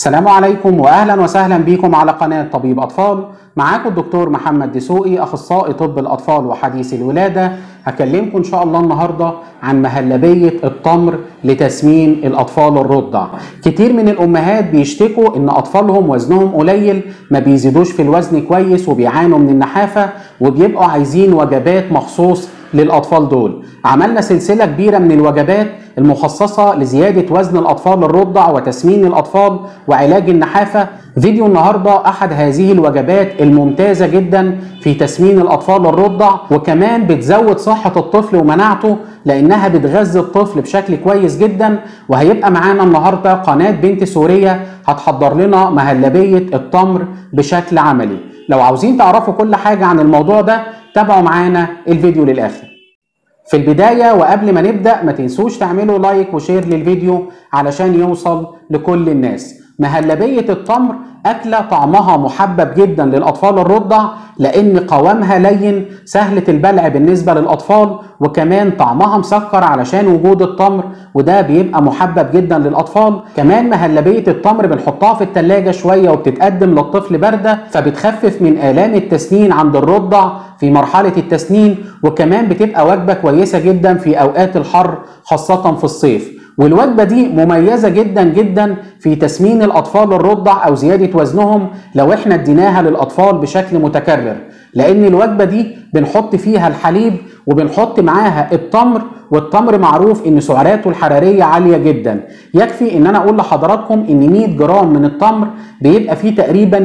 السلام عليكم واهلا وسهلا بكم على قناه طبيب اطفال معاكم الدكتور محمد دسوقي اخصائي طب الاطفال وحديث الولاده هكلمكم ان شاء الله النهارده عن مهلبيه التمر لتسمين الاطفال الرضع كتير من الامهات بيشتكوا ان اطفالهم وزنهم قليل ما بيزيدوش في الوزن كويس وبيعانوا من النحافه وبيبقوا عايزين وجبات مخصوص للاطفال دول عملنا سلسله كبيره من الوجبات المخصصه لزياده وزن الاطفال الرضع وتسمين الاطفال وعلاج النحافه فيديو النهارده احد هذه الوجبات الممتازه جدا في تسمين الاطفال الرضع وكمان بتزود صحه الطفل ومناعته لانها بتغذي الطفل بشكل كويس جدا وهيبقى معانا النهارده قناه بنت سوريه هتحضر لنا مهلبيه التمر بشكل عملي لو عاوزين تعرفوا كل حاجه عن الموضوع ده تابعوا معانا الفيديو للاخر في البداية وقبل ما نبدأ ما تنسوش تعملوا لايك وشير للفيديو علشان يوصل لكل الناس مهلبية التمر أكلة طعمها محبب جدا للأطفال الرضع لأن قوامها لين سهلة البلع بالنسبة للأطفال وكمان طعمها مسكر علشان وجود التمر وده بيبقى محبب جدا للأطفال كمان مهلبية التمر بنحطها في التلاجة شوية وبتتقدم للطفل باردة فبتخفف من آلام التسنين عند الرضع في مرحلة التسنين وكمان بتبقى وجبة كويسة جدا في أوقات الحر خاصة في الصيف والوجبة دي مميزة جدا جدا في تسمين الأطفال الرضع أو زيادة وزنهم لو احنا اديناها للأطفال بشكل متكرر لأن الوجبة دي بنحط فيها الحليب وبنحط معاها التمر والتمر معروف ان سعراته الحرارية عالية جدا يكفي ان انا اقول لحضراتكم ان 100 جرام من التمر بيبقى فيه تقريبا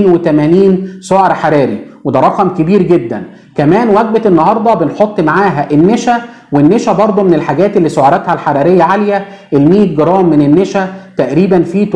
280 سعر حراري وده رقم كبير جدا كمان وجبة النهاردة بنحط معاها النشا والنشا برضو من الحاجات اللي سعراتها الحرارية عالية ال 100 جرام من النشا تقريبا فيه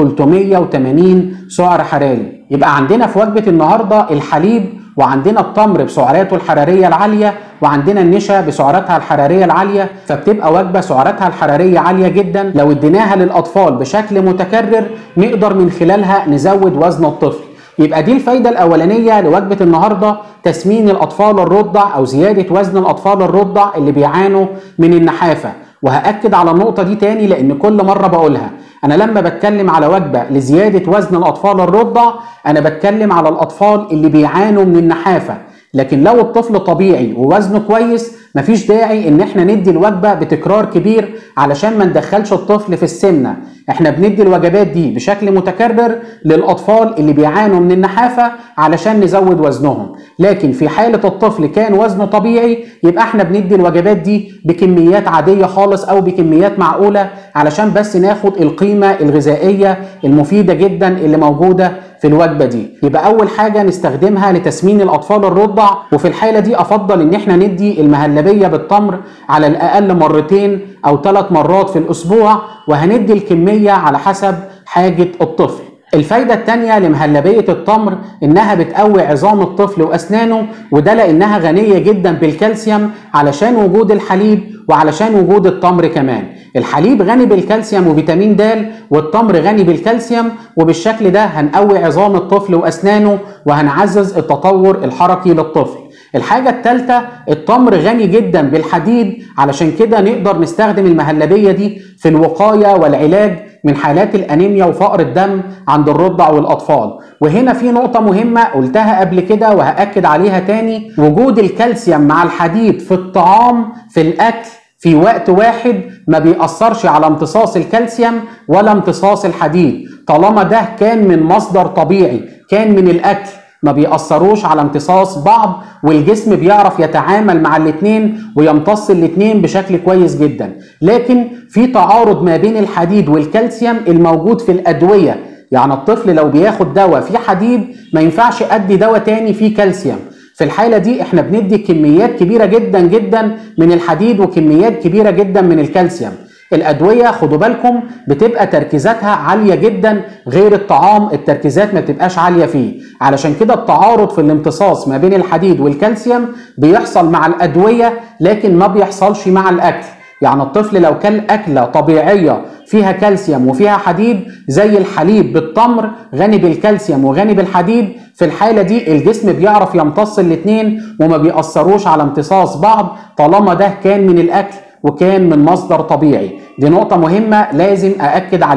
380 سعر حراري يبقى عندنا في وجبة النهاردة الحليب وعندنا التمر بسعراته الحرارية العالية وعندنا النشا بسعراتها الحرارية العالية فبتبقى وجبة سعراتها الحرارية عالية جدا لو اديناها للأطفال بشكل متكرر نقدر من خلالها نزود وزن الطفل يبقى دي الفايدة الأولانية لوجبة النهاردة تسمين الأطفال الرضع أو زيادة وزن الأطفال الرضع اللي بيعانوا من النحافة وهأكد على النقطة دي تاني لأن كل مرة بقولها أنا لما بتكلم على وجبة لزيادة وزن الأطفال الرضع أنا بتكلم على الأطفال اللي بيعانوا من النحافة لكن لو الطفل طبيعي ووزنه كويس مفيش داعي ان احنا ندي الوجبة بتكرار كبير علشان ما ندخلش الطفل في السمنة احنا بندي الوجبات دي بشكل متكرر للاطفال اللي بيعانوا من النحافة علشان نزود وزنهم لكن في حالة الطفل كان وزنه طبيعي يبقى احنا بندي الوجبات دي بكميات عادية خالص او بكميات معقولة علشان بس ناخد القيمة الغذائية المفيدة جدا اللي موجودة في الوجبة دي يبقى اول حاجة نستخدمها لتسمين الاطفال الرضع وفي الحالة دي افضل ان احنا ندي المهلبية بالتمر على الاقل مرتين او ثلاث مرات في الاسبوع وهندي الكمية على حسب حاجة الطفل الفايدة التانية لمهلبية التمر إنها بتقوي عظام الطفل وأسنانه وده لأنها غنية جدا بالكالسيوم علشان وجود الحليب وعلشان وجود التمر كمان الحليب غني بالكالسيوم وفيتامين د والتمر غني بالكالسيوم وبالشكل ده هنقوي عظام الطفل وأسنانه وهنعزز التطور الحركي للطفل الحاجة الثالثة التمر غني جدا بالحديد علشان كده نقدر نستخدم المهلبية دي في الوقاية والعلاج من حالات الأنيميا وفقر الدم عند الرضع والأطفال وهنا في نقطة مهمة قلتها قبل كده وهأكد عليها تاني وجود الكالسيوم مع الحديد في الطعام في الأكل في وقت واحد ما بيأثرش على امتصاص الكالسيوم ولا امتصاص الحديد طالما ده كان من مصدر طبيعي كان من الأكل ما بيأثروش على امتصاص بعض والجسم بيعرف يتعامل مع الاتنين ويمتص الاتنين بشكل كويس جدا لكن في تعارض ما بين الحديد والكالسيوم الموجود في الأدوية يعني الطفل لو بياخد دواء فيه حديد ما ينفعش أدي دواء تاني فيه كالسيوم في الحالة دي احنا بندي كميات كبيرة جدا جدا من الحديد وكميات كبيرة جدا من الكالسيوم الادويه خدوا بالكم بتبقى تركيزاتها عاليه جدا غير الطعام التركيزات ما بتبقاش عاليه فيه علشان كده التعارض في الامتصاص ما بين الحديد والكالسيوم بيحصل مع الادويه لكن ما بيحصلش مع الاكل يعني الطفل لو كل أكلة طبيعية فيها كالسيوم وفيها حديد زي الحليب بالتمر غني بالكالسيوم وغني بالحديد في الحالة دي الجسم بيعرف يمتص الاتنين وما بيأثروش على امتصاص بعض طالما ده كان من الأكل وكان من مصدر طبيعي دي نقطة مهمة لازم أأكد عليها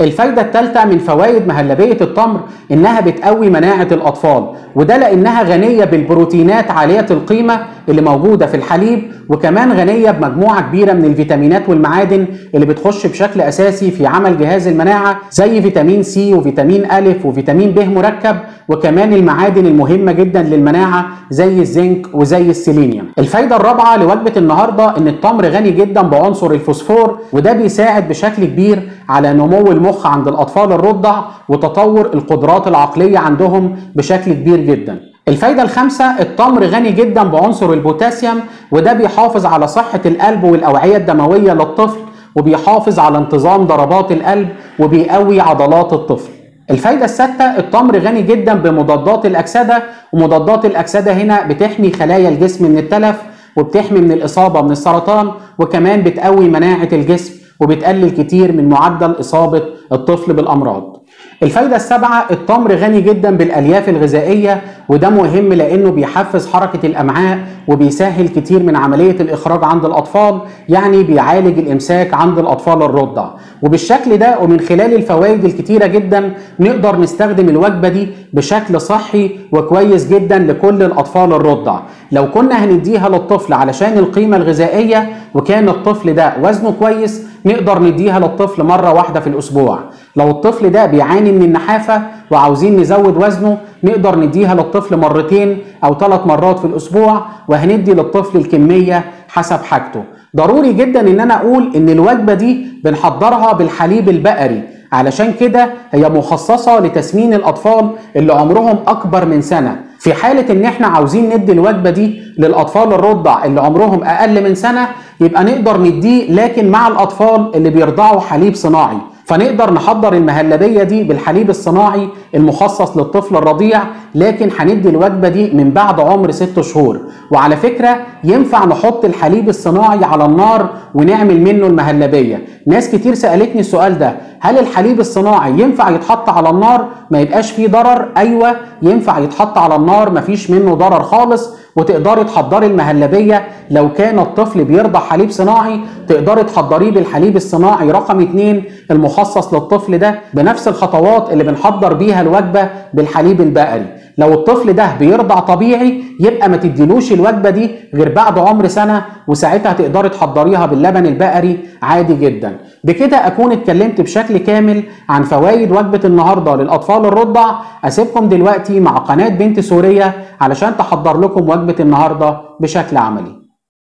الفايدة الثالثة من فوائد مهلبية التمر إنها بتقوي مناعة الأطفال وده لأنها غنية بالبروتينات عالية القيمة اللي موجودة في الحليب وكمان غنية بمجموعة كبيرة من الفيتامينات والمعادن اللي بتخش بشكل أساسي في عمل جهاز المناعة زي فيتامين سي وفيتامين ألف وفيتامين ب مركب وكمان المعادن المهمة جدا للمناعة زي الزنك وزي السيلينيوم الفايدة الرابعة لوجبة النهاردة إن التمر غني جدا بعنصر الفوسفور وده بيساعد بشكل كبير على نمو المخ عند الأطفال الرضع وتطور القدرات العقلية عندهم بشكل كبير جدا الفايدة الخامسة التمر غني جدا بعنصر البوتاسيوم وده بيحافظ على صحة القلب والأوعية الدموية للطفل وبيحافظ على انتظام ضربات القلب وبيقوي عضلات الطفل الفايدة السادسة التمر غني جدا بمضادات الأكسدة ومضادات الأكسدة هنا بتحمي خلايا الجسم من التلف وبتحمي من الإصابة من السرطان وكمان بتقوي مناعة الجسم وبتقلل كتير من معدل إصابة الطفل بالأمراض الفايدة السابعة التمر غني جدا بالألياف الغذائية وده مهم لأنه بيحفز حركة الأمعاء وبيسهل كتير من عملية الإخراج عند الأطفال يعني بيعالج الإمساك عند الأطفال الرضع وبالشكل ده ومن خلال الفوائد الكتيرة جدا نقدر نستخدم الوجبة دي بشكل صحي وكويس جدا لكل الأطفال الرضع لو كنا هنديها للطفل علشان القيمة الغذائية وكان الطفل ده وزنه كويس نقدر نديها للطفل مرة واحدة في الأسبوع لو الطفل ده بيعاني من النحافة وعاوزين نزود وزنه نقدر نديها للطفل مرتين أو ثلاث مرات في الأسبوع وهندي للطفل الكمية حسب حاجته ضروري جدا ان انا اقول ان الوجبة دي بنحضرها بالحليب البقري علشان كده هي مخصصة لتسمين الأطفال اللي عمرهم أكبر من سنة في حالة إن إحنا عاوزين ندي الوجبة دي للأطفال الرضع اللي عمرهم أقل من سنة يبقى نقدر نديه لكن مع الأطفال اللي بيرضعوا حليب صناعي فنقدر نحضر المهلبية دي بالحليب الصناعي المخصص للطفل الرضيع لكن هندي الوجبة دي من بعد عمر ست شهور وعلى فكرة ينفع نحط الحليب الصناعي على النار ونعمل منه المهلبية ناس كتير سألتني السؤال ده هل الحليب الصناعي ينفع يتحط على النار ما يبقاش فيه ضرر ايوه ينفع يتحط على النار مفيش منه ضرر خالص وتقدري تحضري المهلبية لو كان الطفل بيرضع حليب صناعي تقدري تحضريه بالحليب الصناعي رقم اتنين المخصص للطفل ده بنفس الخطوات اللي بنحضر بيها الوجبة بالحليب البقري لو الطفل ده بيرضع طبيعي يبقى ما تديلوش الوجبة دي غير بعد عمر سنة وساعتها تقدري تحضريها باللبن البقري عادي جدا بكده أكون اتكلمت بشكل كامل عن فوائد وجبة النهاردة للأطفال الرضع أسيبكم دلوقتي مع قناة بنت سورية علشان تحضر لكم وجبة النهاردة بشكل عملي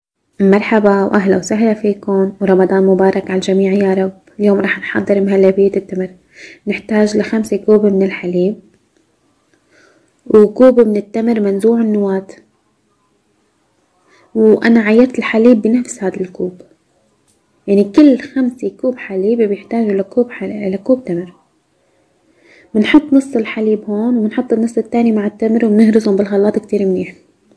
مرحبا وأهلا وسهلا فيكم ورمضان مبارك على الجميع يا رب اليوم رح نحضر مهلبية التمر نحتاج لخمسة كوب من الحليب وكوب من التمر منزوع النواة وأنا عيرت الحليب بنفس هذا الكوب يعني كل خمسة كوب حليب بيحتاجوا لكوب حل... لكوب تمر بنحط نص الحليب هون وبنحط النص التاني مع التمر وبنهرسهم بالخلاط كتير منيح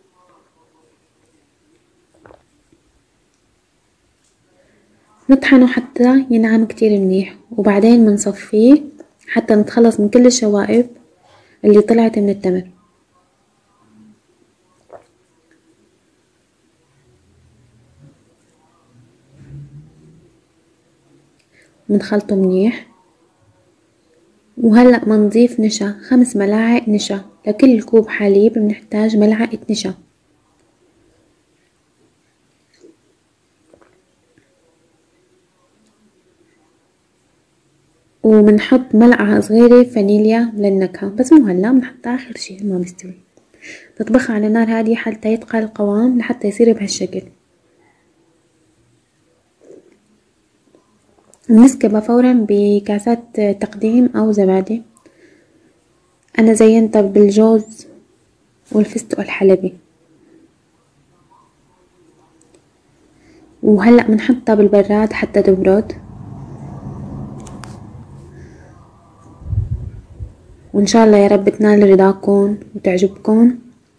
نطحنه حتى ينعم كتير منيح وبعدين بنصفيه حتى نتخلص من كل الشوائب اللي طلعت من التمر بنخلطه منيح وهلأ بنضيف نشا خمس ملاعق نشا لكل كوب حليب بنحتاج ملعقة نشا وبنحط ملعقة صغيرة فانيليا للنكهة بس مو هلا بنحطها آخر شي ما بيستوي تطبخها على نار هادية حتى يتقل القوام لحتى يصير بهالشكل بنسكبها فورا بكاسات تقديم أو زبادي أنا زينتها بالجوز والفستق الحلبي وهلأ بنحطها بالبراد حتى تبرد وإن شاء الله يا رب تنال رضاكم وتعجبكم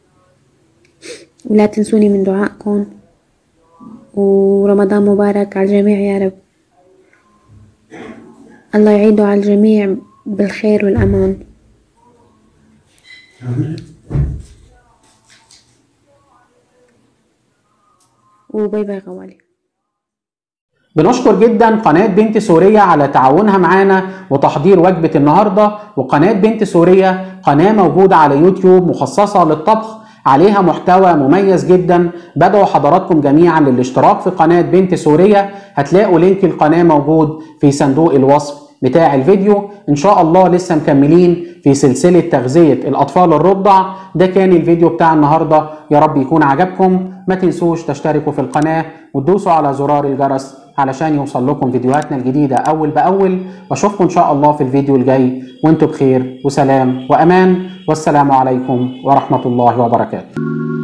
ولا تنسوني من دعائكم ورمضان مبارك على الجميع يا رب الله يعيده على الجميع بالخير والأمان وباي باي غوالي بنشكر جدا قناة بنت سوريا على تعاونها معانا وتحضير وجبة النهاردة وقناة بنت سوريا قناة موجودة على يوتيوب مخصصة للطبخ عليها محتوى مميز جدا بدعو حضراتكم جميعا للاشتراك في قناة بنت سوريا هتلاقوا لينك القناة موجود في صندوق الوصف بتاع الفيديو ان شاء الله لسه مكملين في سلسلة تغذية الاطفال الرضع ده كان الفيديو بتاع النهاردة يا رب يكون عجبكم ما تنسوش تشتركوا في القناة وتدوسوا على زرار الجرس علشان يوصل لكم فيديوهاتنا الجديدة اول باول واشوفكم ان شاء الله في الفيديو الجاي وانتم بخير وسلام وامان والسلام عليكم ورحمة الله وبركاته